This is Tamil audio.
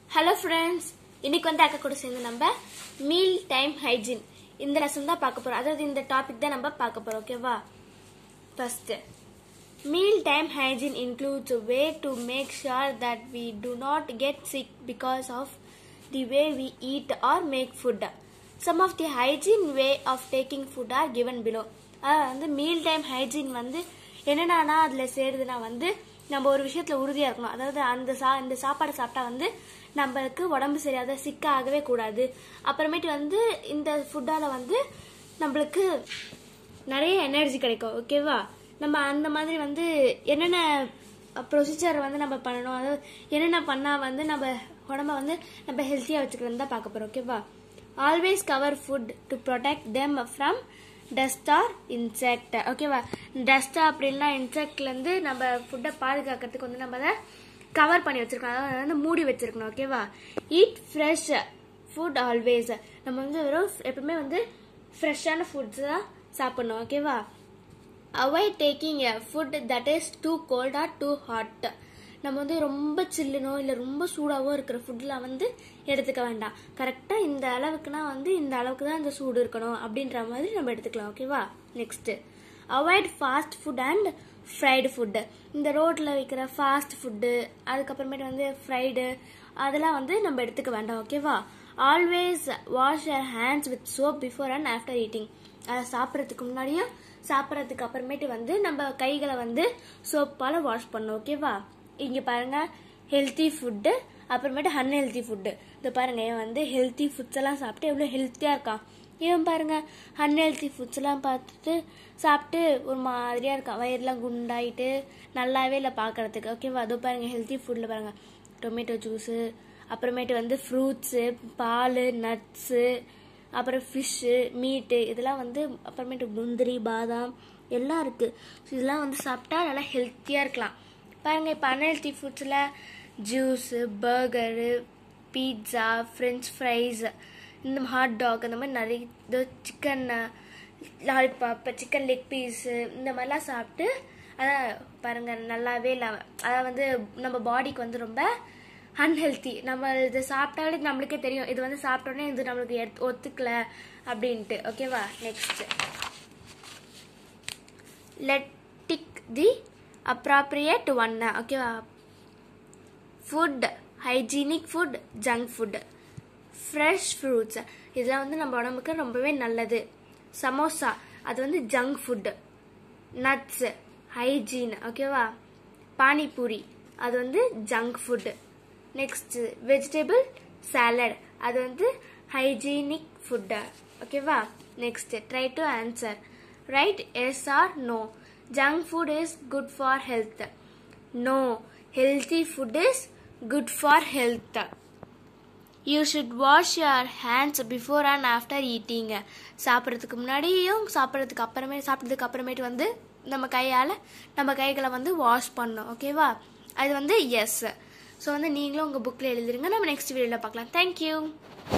ஹலோ ஃப்ரெண்ட்ஸ் இன்னைக்கு வந்து அக்கா கூட சேர்ந்து நம்ம மீல் டைம் ஹைஜீன் இந்த லெசன் தான் பார்க்க போறோம் அதாவது இந்த டாபிக் தான் நம்ம பார்க்க போறோம் ஓகேவா first meal time hygiene includes way to make sure that we do not get sick because of the way we eat or make food some of the hygiene way of taking food are given below அதாவது வந்து மீல் டைம் ஹைஜீன் வந்து என்னென்னா அதில் சேருதுன்னா வந்து நம்ம ஒரு விஷயத்தில் உறுதியாக இருக்கணும் அதாவது அந்த சா இந்த சாப்பாடு சாப்பிட்டா வந்து நம்மளுக்கு உடம்பு சரியாத சிக்காகவே கூடாது அப்புறமேட்டு வந்து இந்த ஃபுட்டால் வந்து நம்மளுக்கு நிறைய எனர்ஜி கிடைக்கும் ஓகேவா நம்ம அந்த மாதிரி வந்து என்னென்ன ப்ரொசீஜர் வந்து நம்ம பண்ணணும் அதாவது என்னென்ன பண்ணால் வந்து நம்ம உடம்ப வந்து நம்ம ஹெல்த்தியாக வச்சுக்கிறது தான் பார்க்க போகிறோம் ஓகேவா always cover food to protect them from dust or insect ஓகேவா டஸ்ட் அப்படின்னா இன்செக்ட்லேருந்து நம்ம ஃபுட்டை பாதுகாக்கிறதுக்கு வந்து நம்ம அதை கவர் பண்ணி வச்சிருக்கோம் அதாவது வந்து மூடி வச்சிருக்கணும் ஓகேவா ஈட் ஃப்ரெஷ் ஃபுட் ஆல்வேஸ் நம்ம வந்து வெறும் எப்பவுமே வந்து ஃப்ரெஷ்ஷான ஃபுட்ஸ் தான் சாப்பிடணும் ஓகேவா avoid taking a food that is too cold or too hot நம்ம வந்து ரொம்ப சில்லுனோ இல்லை ரொம்ப சூடாவோ இருக்கிற ஃபுட்லாம் வந்து எடுத்துக்க வேண்டாம் கரெக்டாக இந்த அளவுக்குனா வந்து இந்த அளவுக்கு தான் இந்த சூடு இருக்கணும் அப்படின்ற மாதிரி நம்ம எடுத்துக்கலாம் ஓகேவா next avoid fast food and fried food இந்த ரோட்டில் விற்கிற ஃபாஸ்ட் ஃபுட்டு அதுக்கப்புறமேட்டு வந்து ஃப்ரைடு அதெல்லாம் வந்து நம்ம எடுத்துக்க வேண்டாம் ஓகேவா always wash your hands with soap before and after eating அதை சாப்பிட்றதுக்கு முன்னாடியும் சாப்பிட்றதுக்கு அப்புறமேட்டு வந்து நம்ம கைகளை வந்து சோப்பால் வாஷ் பண்ணணும் ஓகேவா இங்கே பாருங்க ஹெல்த்தி ஃபுட்டு அப்புறமேட்டு அன்ஹெல்த்தி ஃபுட்டு இந்த பாருங்க இவன் வந்து ஹெல்த்தி ஃபுட்ஸ் எல்லாம் சாப்பிட்டு எவ்வளோ ஹெல்த்தியாக இருக்கான் இவன் பாருங்க அன்ஹெல்த்தி ஃபுட்ஸ் எல்லாம் பார்த்துட்டு சாப்பிட்டு ஒரு மாதிரியா இருக்கான் வயிறுலாம் குண்டாயிட்டு நல்லாவே இல்லை பார்க்கறதுக்கு ஓகேவா அதோ பாருங்க ஹெல்த்தி ஃபுட்டில் பாருங்க டொமேட்டோ ஜூஸு அப்புறமேட்டு வந்து ஃப்ரூட்ஸு பால் நட்ஸு அப்புறம் ஃபிஷ்ஷு மீட்டு இதெல்லாம் வந்து அப்புறமேட்டு முந்திரி பாதாம் எல்லாம் இருக்குது இதெல்லாம் வந்து சாப்பிட்டா நல்லா ஹெல்த்தியாக இருக்கலாம் பாருங்கள் இப்போ அன்ஹெல்த்தி ஃபுட்ஸில் juice burger pizza French fries இந்த ஹாட் டாக் அந்த மாதிரி நிறைய இது chicken lollipop chicken leg piece இந்த மாதிரிலாம் சாப்பிட்டு அதான் பாருங்கள் நல்லாவே இல்லாமல் அதாவது வந்து நம்ம பாடிக்கு வந்து ரொம்ப அன்ஹெல்த்தி நம்ம இது சாப்பிட்டாலே நம்மளுக்கே தெரியும் இது வந்து சாப்பிட்டோன்னே இது நம்மளுக்கு எத் ஒத்துக்கல அப்படின்ட்டு ஓகேவா next let tick the appropriate ஒன்னு ஓகேவா food hygienic food junk food fresh fruits இதெல்லாம் வந்து நம்ம உடம்புக்கு ரொம்பவே நல்லது சமோசா அது வந்து ஜங்க் ஃபுட்டு நட்ஸு ஹைஜீன் ஓகேவா பானிபூரி அது வந்து junk food next vegetable salad அது வந்து ஹைஜீனிக் ஃபுட்டு ஓகேவா next try to answer right yes or no junk food is good for health no healthy food is good for health you should wash your hands before and after eating சாப்பிட்றதுக்கு முன்னாடியும் சாப்பிட்றதுக்கு அப்புறமே சாப்பிட்டதுக்கு அப்புறமேட்டு வந்து நம்ம கையால் நம்ம கைகளை வந்து வாஷ் பண்ணோம் ஓகேவா அது வந்து எஸ் ஸோ வந்து நீங்களும் உங்கள் புக்கில் எழுதிருங்க நம்ம நெக்ஸ்ட் வீடியோவில் பார்க்கலாம் தேங்க்யூ